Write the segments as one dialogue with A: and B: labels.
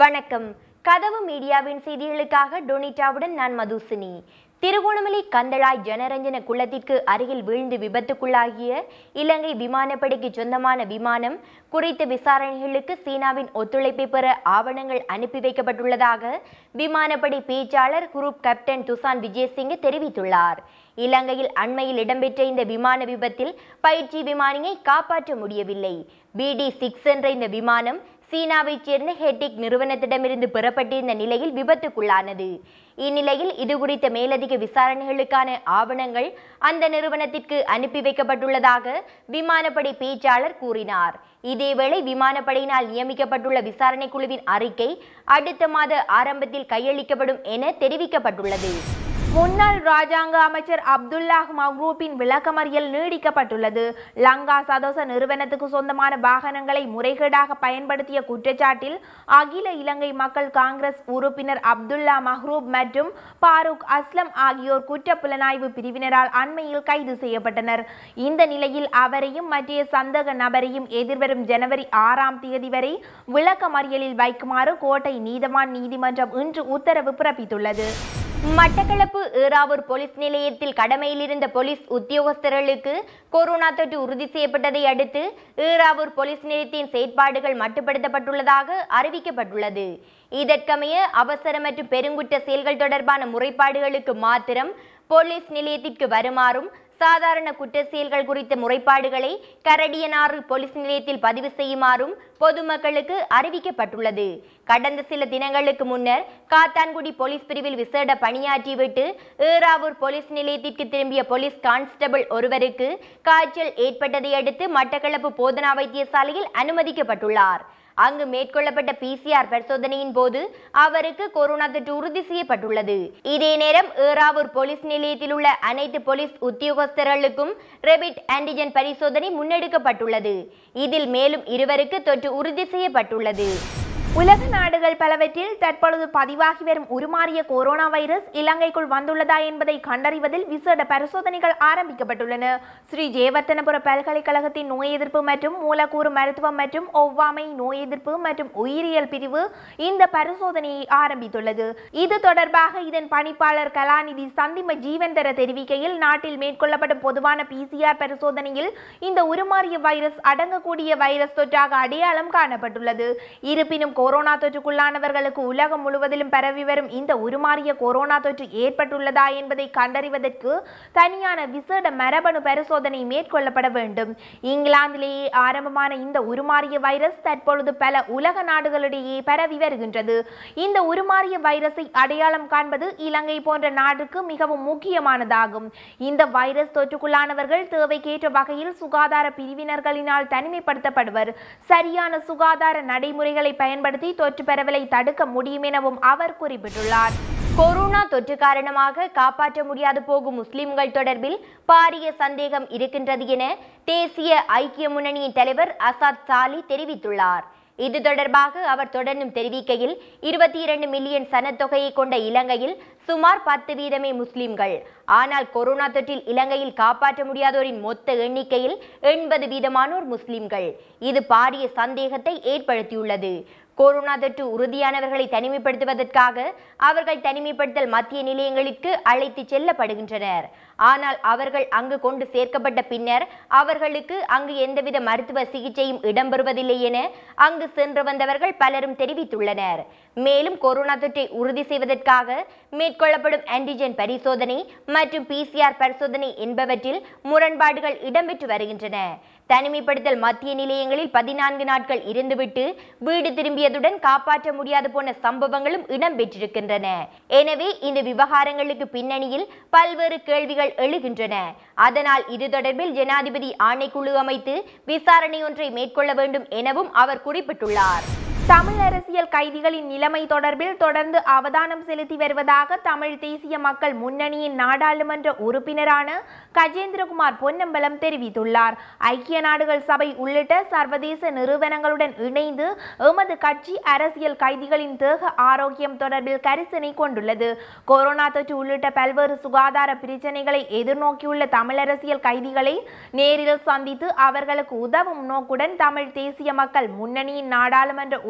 A: வணக்கம் கதவு மீடியாவின் செய்திகளுக்காக டொனிட்டாவுடன் நான் மதுசினி திருகோணமலை கந்தளாய் ஜனரஞ்சன குளத்திற்கு அருகில் வீழ்ந்து விபத்துக்குள்ளாகிய இலங்கை விமானப்படைக்கு சொந்தமான விமானம் குறித்த விசாரணைகளுக்கு சீனாவின் ஒத்துழைப்பை பெற ஆவணங்கள் அனுப்பி வைக்கப்பட்டுள்ளதாக விமானப்படை பேச்சாளர் குரூப் கேப்டன் துசான் விஜயசிங்க தெரிவித்துள்ளார் இலங்கையில் அண்மையில் இடம்பெற்ற இந்த விமான விபத்தில் பயிற்சி விமானியை காப்பாற்ற முடியவில்லை பிடி சிக்ஸ் என்ற இந்த விமானம் சீனாவைச் சேர்ந்த ஹெட்டிக் நிறுவனத்திடமிருந்து பெறப்பட்டிருந்த நிலையில் விபத்துக்குள்ளானது இந்நிலையில் இது குறித்த மேலதிக விசாரணைகளுக்கான ஆவணங்கள் அந்த நிறுவனத்திற்கு அனுப்பி வைக்கப்பட்டுள்ளதாக விமானப்படை பேச்சாளர் கூறினார் இதேவேளை விமானப்படையினால் நியமிக்கப்பட்டுள்ள விசாரணை குழுவின் அறிக்கை அடுத்த மாத ஆரம்பத்தில் கையளிக்கப்படும் என தெரிவிக்கப்பட்டுள்ளது
B: முன்னாள் ராஜாங்க அமைச்சர் அப்துல்லாஹ் மஹ்ரூப்பின் விளக்கமறியல் நீடிக்கப்பட்டுள்ளது லங்கா சதோச நிறுவனத்துக்கு சொந்தமான வாகனங்களை முறைகேடாக பயன்படுத்திய குற்றச்சாட்டில் அகில இலங்கை மக்கள் காங்கிரஸ் உறுப்பினர் அப்துல்லா மஹ்ரூப் மற்றும் பாரூக் அஸ்லம் ஆகியோர் குற்றப்புலனாய்வு பிரிவினரால் அண்மையில் கைது செய்யப்பட்டனர் இந்த நிலையில் அவரையும் மற்ற சந்தக நபரையும் எதிர்வரும் ஜனவரி ஆறாம் தேதி வரை விளக்கமறியலில் வைக்குமாறு கோட்டை நீதவான் நீதிமன்றம் இன்று உத்தரவு பிறப்பித்துள்ளது
A: மட்டக்களப்பு ஏறாவூர் போலீஸ் நிலையத்தில் கடமையில் இருந்த போலீஸ் உத்தியோகஸ்தர்களுக்கு கொரோனா தொற்று உறுதி செய்யப்பட்டதை அடுத்து ஏறாவூர் போலீஸ் நிலையத்தின் செயற்பாடுகள் மட்டுப்படுத்தப்பட்டுள்ளதாக அறிவிக்கப்பட்டுள்ளது இதற்கமைய அவசர மற்றும் பெருங்குற்ற செயல்கள் தொடர்பான முறைப்பாடுகளுக்கு மாத்திரம் போலீஸ் நிலையத்திற்கு வருமாறும் சாதாரண குற்ற செயல்கள் குறித்த முறைப்பாடுகளை கரடியனாறு போலீஸ் நிலையத்தில் பதிவு செய்யுமாறும் பொதுமக்களுக்கு அறிவிக்கப்பட்டுள்ளது கடந்த சில தினங்களுக்கு முன்னர் காத்தான்குடி போலீஸ் பிரிவில் விசேட பணியாற்றிவிட்டு ஏறாவூர் போலீஸ் நிலையத்திற்கு திரும்பிய போலீஸ் கான்ஸ்டபிள் ஒருவருக்கு காய்ச்சல் ஏற்பட்டதை அடுத்து மட்டக்களப்பு போதனா வைத்தியசாலையில் அனுமதிக்கப்பட்டுள்ளார் அங்கு மேற்கொள்ளப்பட்ட பிசிஆர் பரிசோதனையின் போது அவருக்கு கொரோனா தொற்று உறுதி செய்யப்பட்டுள்ளது இதே நேரம் ஏறாவூர் போலீஸ் நிலையத்தில் உள்ள அனைத்து போலீஸ் உத்தியோகஸ்தர்களுக்கும் ரெபிட் ஆன்டிஜென் பரிசோதனை முன்னெடுக்கப்பட்டுள்ளது இதில் மேலும் இருவருக்கு தொற்று உறுதி செய்யப்பட்டுள்ளது
B: உலக நாடுகள் பலவற்றில் தற்பொழுது பதிவாகி வரும் உருமாறிய கொரோனா வைரஸ் இலங்கைக்குள் வந்துள்ளதா என்பதை கண்டறிவதில் விசேட பரிசோதனைகள் ஆரம்பிக்கப்பட்டுள்ளன ஸ்ரீ ஜெயவர்த்தனபுர பல்கலைக்கழகத்தின் நோய் எதிர்ப்பு மற்றும் மூலக்கூறு மருத்துவம் மற்றும் ஒவ்வாமை நோய் எதிர்ப்பு மற்றும் உயிரியல் பிரிவு இந்த பரிசோதனையை ஆரம்பித்துள்ளது இது தொடர்பாக இதன் பணிப்பாளர் கலாநிதி சந்திம ஜீவன்தர தெரிவிக்கையில் நாட்டில் மேற்கொள்ளப்படும் பொதுவான பிசிஆர் பரிசோதனையில் இந்த உருமாறிய வைரஸ் அடங்கக்கூடிய வைரஸ் தொற்றாக அடையாளம் காணப்பட்டுள்ளது இருப்பினும் கொரோனா தொற்றுக்குள்ளானவர்களுக்கு உலகம் முழுவதிலும் பரவி வரும் இந்த உருமாறிய கொரோனா தொற்று ஏற்பட்டுள்ளதா என்பதை கண்டறிவதற்கு தனியான விசேட மரபணு பரிசோதனை மேற்கொள்ளப்பட வேண்டும் இங்கிலாந்திலேயே ஆரம்பமான இந்த உருமாறிய வைரஸ் தற்பொழுது பல உலக நாடுகளிடையே பரவி வருகின்றது இந்த உருமாறிய வைரஸை அடையாளம் காண்பது இலங்கை போன்ற நாடுக்கு மிகவும் முக்கியமானதாகும் இந்த வைரஸ் தொற்றுக்குள்ளானவர்கள் தேவைக்கேற்ற வகையில் சுகாதார பிரிவினர்களினால் தனிமைப்படுத்தப்படுவர் சரியான சுகாதார நடைமுறைகளை பயன்படுத்தி தொற்று பரவலை தடுக்க முடியும் எனவும் அவர் குறிப்பிட்டுள்ளார்
A: கொரோனா தொற்று காரணமாக காப்பாற்ற முடியாது போகும் முஸ்லிம்கள் தொடர்பில் பாரிய சந்தேகம் இருக்கின்றது என தேசிய ஐக்கிய முன்னணியின் தலைவர் அசாத் சாலி தெரிவித்துள்ளார் இது தொடர்பாக அவர் தொடர்ந்தும் தெரிவிக்கையில் இருபத்தி இரண்டு மில்லியன் சனத்தொகையை கொண்ட இலங்கையில் சுமார் பத்து வீதமே முஸ்லிம்கள் ஆனால் கொரோனா தொற்றில் இலங்கையில் காப்பாற்ற முடியாதோரின் மொத்த எண்ணிக்கையில் எண்பது வீதமானோர் முஸ்லிம்கள் இது பாரிய சந்தேகத்தை ஏற்படுத்தியுள்ளது கொரோனா தொற்று உறுதியானவர்களை தனிமைப்படுத்துவதற்காக அவர்கள் தனிமைப்படுத்தல் மத்திய நிலையங்களுக்கு அழைத்து செல்லப்படுகின்றனர் ஆனால் அவர்கள் அங்கு கொண்டு சேர்க்கப்பட்ட பின்னர் அவர்களுக்கு அங்கு எந்தவித மருத்துவ சிகிச்சையும் இடம்பெறுவதில்லை என அங்கு சென்று வந்தவர்கள் பலரும் தெரிவித்துள்ளனர் மேலும் கொரோனா தொற்றை உறுதி செய்வதற்காக மேற்கொள்ளப்படும் ஆன்டிஜென் பரிசோதனை மற்றும் பிசிஆர் பரிசோதனை என்பவற்றில் முரண்பாடுகள் இடம்பெற்று வருகின்றன தனிமைப்படுத்தல் மத்திய நிலையங்களில் பதினான்கு நாட்கள் இருந்துவிட்டு வீடு திரும்பியதுடன் காப்பாற்ற முடியாது போன சம்பவங்களும் இடம்பெற்றிருக்கின்றன எனவே இந்த விவகாரங்களுக்கு பின்னணியில் பல்வேறு கேள்விகள் எழுகின்றன அதனால் இது தொடர்பில் ஜனாதிபதி ஆணைக்குழு அமைத்து விசாரணை ஒன்றை மேற்கொள்ள வேண்டும் எனவும் அவர் குறிப்பிட்டுள்ளார்
B: தமிழ் அரசியல் கைதிகளின் நிலைமை தொடர்பில் தொடர்ந்து அவதானம் செலுத்தி வருவதாக தமிழ் தேசிய மக்கள் முன்னணியின் நாடாளுமன்ற உறுப்பினரான கஜேந்திரகுமார் பொன்னம்பலம் தெரிவித்துள்ளார் ஐக்கிய நாடுகள் சபை உள்ளிட்ட சர்வதேச நிறுவனங்களுடன் இணைந்து எமது கட்சி அரசியல் கைதிகளின் தேக ஆரோக்கியம் தொடர்பில் கரிசனை கொண்டுள்ளது கொரோனா தொற்று உள்ளிட்ட பல்வேறு சுகாதார பிரச்சனைகளை எதிர்நோக்கியுள்ள தமிழ் அரசியல் கைதிகளை நேரில் சந்தித்து அவர்களுக்கு உதவும் நோக்குடன் தமிழ் தேசிய மக்கள் முன்னணியின் நாடாளுமன்ற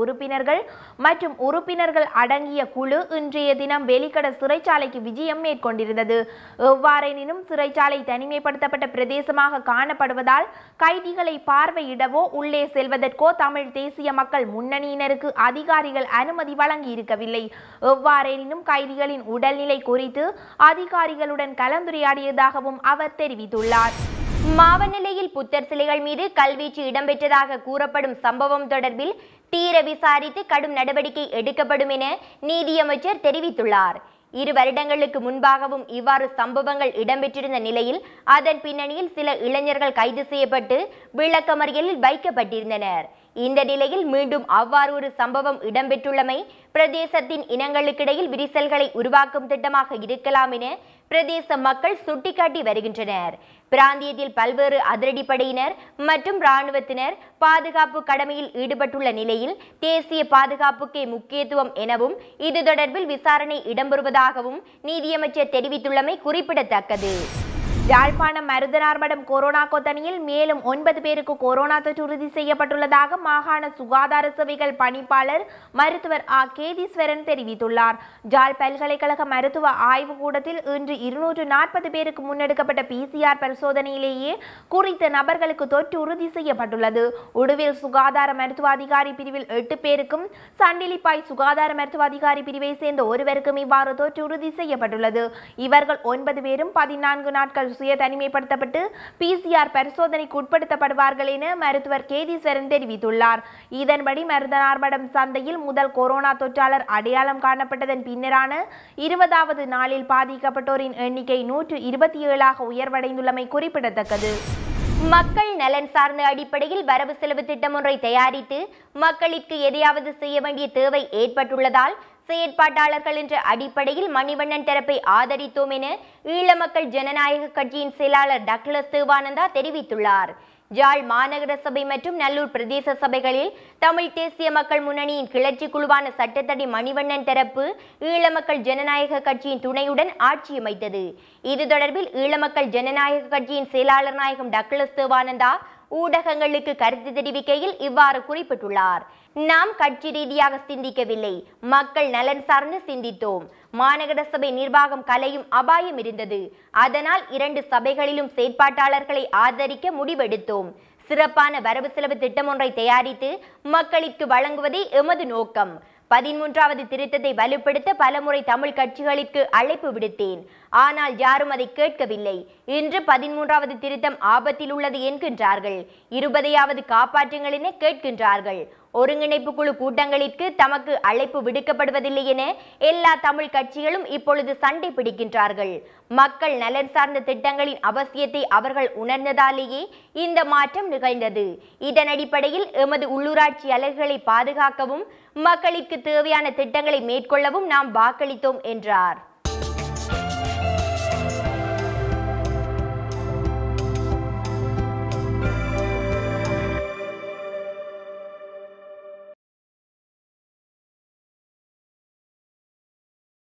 B: உறுப்பினர்கள் மற்றும் உறுப்பினர்கள் அடங்கிய குழு இன்றைய தினம் வெளிக்கட சிறைச்சாலைக்கு விஜயம் மேற்கொண்டிருந்தது எவ்வாறெனினும் சிறைச்சாலை தனிமைப்படுத்தப்பட்ட பிரதேசமாக காணப்படுவதால் கைதிகளை பார்வையிடவோ உள்ளே செல்வதற்கோ தமிழ் தேசிய மக்கள் முன்னணியினருக்கு அதிகாரிகள் அனுமதி வழங்கி இருக்கவில்லை எவ்வாறெனினும் கைதிகளின் உடல்நிலை குறித்து அதிகாரிகளுடன் கலந்துரையாடியதாகவும் அவர் தெரிவித்துள்ளார்
A: மாவநிலையில் புத்தர் சிலைகள் மீது கல்வீச்சு இடம்பெற்றதாக கூறப்படும் சம்பவம் தொடர்பில் தீர விசாரித்து கடும் நடவடிக்கை எடுக்கப்படும் என நீதியமைச்சர் தெரிவித்துள்ளார் இரு வருடங்களுக்கு முன்பாகவும் இவ்வாறு சம்பவங்கள் இடம்பெற்றிருந்த நிலையில் அதன் பின்னணியில் சில இளைஞர்கள் கைது செய்யப்பட்டு விளக்கமறியலில் வைக்கப்பட்டிருந்தனர் இந்த நிலையில் மீண்டும் அவ்வாறு ஒரு சம்பவம் இடம்பெற்றுள்ளமை பிரதேசத்தின் இனங்களுக்கிடையில் விரிசல்களை உருவாக்கும் திட்டமாக இருக்கலாம் என பிரதேச மக்கள் சுட்டிக்காட்டி வருகின்றனர் பிராந்தியத்தில் பல்வேறு அதிரடிப்படையினர் மற்றும் இராணுவத்தினர் பாதுகாப்பு கடமையில் ஈடுபட்டுள்ள நிலையில் தேசிய பாதுகாப்புக்கே முக்கியத்துவம் எனவும் இது தொடர்பில் விசாரணை இடம்பெறுவதாகவும் நீதியமைச்சர் தெரிவித்துள்ளமை குறிப்பிடத்தக்கது
B: யாழ்ப்பாணம் மருதனார்மடம் கொரோனா கொத்தணியில் மேலும் ஒன்பது பேருக்கு கொரோனா தொற்று உறுதி செய்யப்பட்டுள்ளதாக மாகாண சுகாதார சேவைகள் பணிப்பாளர் மருத்துவர் ஆ கேதீஸ்வரன் தெரிவித்துள்ளார் ஜாழ் பல்கலைக்கழக மருத்துவ ஆய்வு கூடத்தில் இன்று இருநூற்று நாற்பது பேருக்கு முன்னெடுக்கப்பட்ட பிசிஆர் பரிசோதனையிலேயே குறித்த நபர்களுக்கு தொற்று உறுதி செய்யப்பட்டுள்ளது உடுவில் சுகாதார மருத்துவ அதிகாரி பிரிவில் எட்டு பேருக்கும் சண்டிலிப்பாய் சுகாதார மருத்துவ அதிகாரி பிரிவை சேர்ந்த ஒருவருக்கும் இவ்வாறு தொற்று உறுதி செய்யப்பட்டுள்ளது இவர்கள் ஒன்பது பேரும் பதினான்கு நாட்கள் சுய தனிமைப்படுத்தப்பட்டு பிசிஆர் பரிசோதனைக்கு உட்படுத்தப்படுவார்கள் என மருத்துவர் கேதீஸ்வரன் தெரிவித்துள்ளார் இதன்படி மருதனார்படம் சந்தையில் முதல் கொரோனா தொற்றாளர் அடையாளம் காணப்பட்டதன் பின்னரான இருபதாவது நாளில் பாதிக்கப்பட்டோரின் எண்ணிக்கை நூற்று இருபத்தி ஏழாக உயர்வடைந்துள்ளமை குறிப்பிடத்தக்கது
A: மக்கள் நலன் சார்ந்த அடிப்படையில் வரவு செலவு திட்டம் ஒன்றை தயாரித்து மக்களுக்கு எதையாவது செய்ய வேண்டிய தேவை ஏற்பட்டுள்ளதால் செயற்பாட்டாளர்கள் என்ற அடிப்படையில் மணிவண்ணன் தரப்பை ஆதரித்தோம் என ஈழ மக்கள் ஜனநாயக கட்சியின் செயலாளர் டக்ளஸ் தேவானந்தா தெரிவித்துள்ளார் ஜாழ் மாநகர சபை மற்றும் நல்லூர் பிரதேச சபைகளில் தமிழ் தேசிய மக்கள் முன்னணியின் கிளர்ச்சி குழுவான சட்டத்தடி மணிவண்ணன் தரப்பு ஈழ மக்கள் ஜனநாயக கட்சியின் துணையுடன் ஆட்சி அமைத்தது இது தொடர்பில் ஈழ மக்கள் ஜனநாயக கட்சியின் செயலாளர் நாயகம் டக்ளஸ் தேவானந்தா ஊடகங்களுக்கு கருத்து தெரிவிக்கையில் இவ்வாறு குறிப்பிட்டுள்ளார் நாம் கட்சி ரீதியாக சிந்திக்கவில்லை மக்கள் நலன் சார்ந்து சிந்தித்தோம் மாநகர சபை நிர்வாகம் கலையும் அபாயம் இருந்தது அதனால் இரண்டு சபைகளிலும் செயற்பாட்டாளர்களை ஆதரிக்க முடிவெடுத்தோம் சிறப்பான வரவு செலவு திட்டம் ஒன்றை தயாரித்து மக்களுக்கு வழங்குவதே எமது நோக்கம் பதிமூன்றாவது திருத்தத்தை வலுப்படுத்த பலமுறை தமிழ் கட்சிகளுக்கு அழைப்பு விடுத்தேன் ஆனால் யாரும் அதை கேட்கவில்லை இன்று பதிமூன்றாவது திருத்தம் ஆபத்தில் உள்ளது என்கின்றார்கள் இருபதையாவது காப்பாற்றுங்கள் என கேட்கின்றார்கள் ஒருங்கிணைப்பு குழு கூட்டங்களிற்கு தமக்கு அழைப்பு விடுக்கப்படுவதில்லை என எல்லா தமிழ் கட்சிகளும் இப்பொழுது சண்டை பிடிக்கின்றார்கள் மக்கள் நலன் சார்ந்த திட்டங்களின் அவசியத்தை அவர்கள் உணர்ந்ததாலேயே இந்த மாற்றம் நிகழ்ந்தது இதன் அடிப்படையில் எமது உள்ளூராட்சி அலகுகளை பாதுகாக்கவும் மக்களுக்கு தேவையான திட்டங்களை மேற்கொள்ளவும் நாம் வாக்களித்தோம் என்றார்